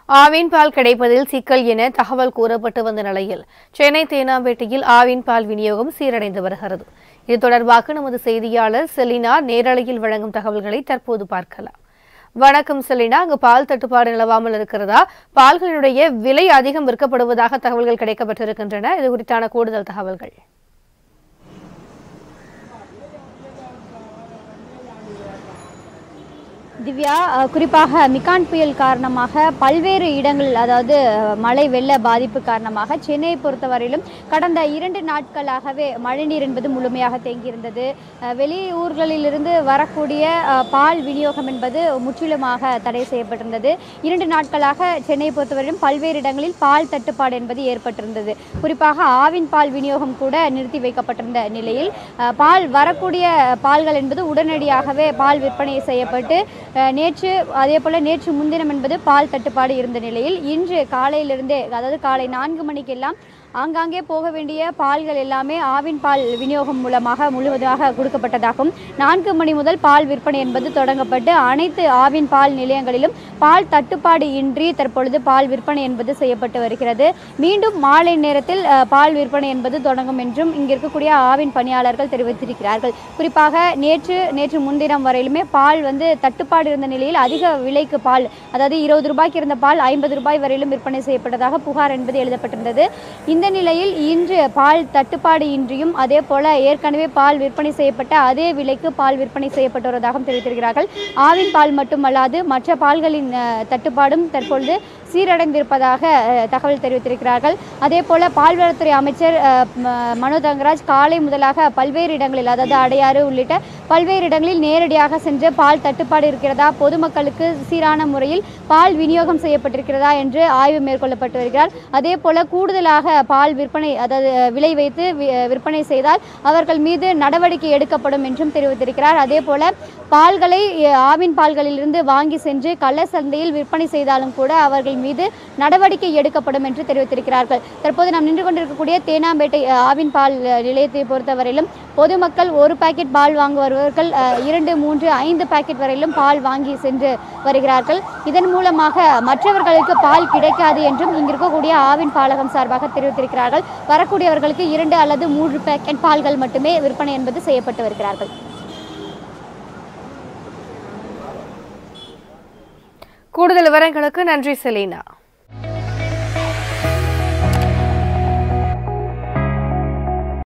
ஆவின் பால் கிடைப்பதில் சிக்கல் என தகவல் கூறப்பட்டு வந்த நிலையில் சென்னை தேனாம்பேட்டையில் ஆவின் பால் விநியோகம் சீரடைந்து வருகிறது இது தொடர்பாக நமது செய்தியாளர் செலினா நேரலையில் வழங்கும் தகவல்களை தற்போது பார்க்கலாம் வணக்கம் செலினா அங்கு பால் தட்டுப்பாடு நிலவாமல் இருக்கிறதா பால்களினுடைய விலை அதிகம் விற்கப்படுவதாக தகவல்கள் கிடைக்கப்பட்டிருக்கின்றன இது குறித்தான கூடுதல் தகவல்கள் திவ்யா அஹ், குறிப்பாக மிகான் புயல் காரணமாக பல்வேறு இடங்கள் அதாவது அஹ், மழை வெள்ள பாதிப்பு காரணமாக சென்னையை பொறுத்தவரையிலும் கடந்த இரண்டு நாட்களாகவே மழைநீர் என்பது முழுமையாக தேங்கியிருந்தது அஹ், வெளி ஊர்களிலிருந்து வரக்கூடிய அஹ், பால் விநியோகம் என்பது முற்றிலுமாக தடை செய்யப்பட்டிருந்தது இரண்டு நாட்களாக சென்னையை பொறுத்தவரையிலும் பல்வேறு இடங்களில் பால் தட்டுப்பாடு என்பது ஏற்பட்டிருந்தது குறிப்பாக ஆவின் பால் விநியோகம் கூட நிறுத்தி வைக்கப்பட்டிருந்த நிலையில் அஹ், பால் வரக்கூடிய பால்கள் என்பது உடனடியாகவே பால் விற்பனை செய்யப்பட்டு அஹ், நேற்று அதே போல நேற்று முன்தினம் என்பது பால் தட்டுப்பாடு இருந்த நிலையில் இன்று காலையிலிருந்தே அதாவது காலை நான்கு மணிக்கெல்லாம் ஆங்காங்கே போக வேண்டிய பால்கள் எல்லாமே ஆவின் பால் விநியோகம் மூலமாக முழுவதாக கொடுக்கப்பட்டதாகும் நான்கு மணி முதல் பால் விற்பனை என்பது தொடங்கப்பட்டு அனைத்து ஆவின் பால் நிலையங்களிலும் பால் தட்டுப்பாடு இன்றி தற்பொழுது பால் விற்பனை என்பது செய்யப்பட்டு வருகிறது மீண்டும் மாலை நேரத்தில் அஹ், பால் விற்பனை என்பது தொடங்கும் என்றும் இங்கு இருக்கக்கூடிய ஆவின் பணியாளர்கள் தெரிவித்திருக்கிறார்கள் குறிப்பாக நேற்று நேற்று முன்தினம் வரையிலுமே பால் வந்து தட்டுப்பாடு இருந்த நிலையில் அதிக விலைக்கு பால் அதாவது இருபது ரூபாய்க்கு இருந்த பால் ஐம்பது ரூபாய் வரையிலும் விற்பனை செய்யப்பட்டதாக புகார் என்பது எழுதப்பட்டிருந்தது இந்த நிலையில் இன்று பால் தட்டுப்பாடு இன்றியும் அதே போல ஏற்கனவே பால் விற்பனை செய்யப்பட்ட அதே விலைக்கு பால் விற்பனை செய்யப்பட்டு வருவதாகவும் தெரிவித்திருக்கிறார்கள் ஆவின் பால் மட்டுமல்லாது மற்ற பால்களின் அஹ், தட்டுப்பாடும் தற்பொழுது சீரடைந்திருப்பதாக அஹ், தகவல் தெரிவித்திருக்கிறார்கள் அதே போல பால்வளத்துறை அமைச்சர் அஹ், ம- மனோ தங்கராஜ் காலை முதலாக பல்வேறு இடங்களில் அதாவது அடையாறு உள்ளிட்ட பல்வேறு இடங்களில் நேரடியாக சென்று பால் தட்டுப்பாடு இருக்கிறதா பொதுமக்களுக்கு சீரான முறையில் பால் விநியோகம் செய்யப்பட்டிருக்கிறதா என்று ஆய்வு மேற்கொள்ளப்பட்டு வருகிறார் அதே போல கூடுதலாக பால் விற்பனை அதாவது விலை வைத்து வி- விற்பனை செய்தால் அவர்கள் மீது நடவடிக்கை எடுக்கப்படும் என்றும் தெரிவித்திருக்கிறார் அதே போல பால்களை அஹ், ஆவின் பால்களிலிருந்து வாங்கி சென்று கள்ள சந்தையில் விற்பனை செய்தாலும் கூட அவர்கள் மீது நடவடிக்கை எடுக்கப்படும் என்று தெரிவித்திருக்கிறார்கள் தற்போது நாம் நின்று கொண்டிருக்கக்கூடிய தேனாம்பேட்டை அஹ், ஆவின் பால் அஹ், நிலையத்தை பொறுத்தவரையிலும் பொதுமக்கள் ஒரு பாக்கெட் பால் வாங்க வருபவர்கள் அஹ், இரண்டு மூன்று ஐந்து பாக்கெட் வரையிலும் பால் வாங்கி சென்று வருகிறார்கள் இதன் மூலமாக மற்றவர்களுக்கு பால் கிடைக்காது என்றும் இங்கு இருக்கக்கூடிய ஆவின் பாலகம் சார்பாக தெரிவித்திருக்கிறார்கள் வரக்கூடியவர்களுக்கு இரண்டு அல்லது மூன்று பாக்கெட் பால்கள் மட்டுமே விற்பனை என்பது செய்யப்பட்டு வருகிறார்கள் கூடுதல் விவரங்களுக்கு நன்றி செலீனா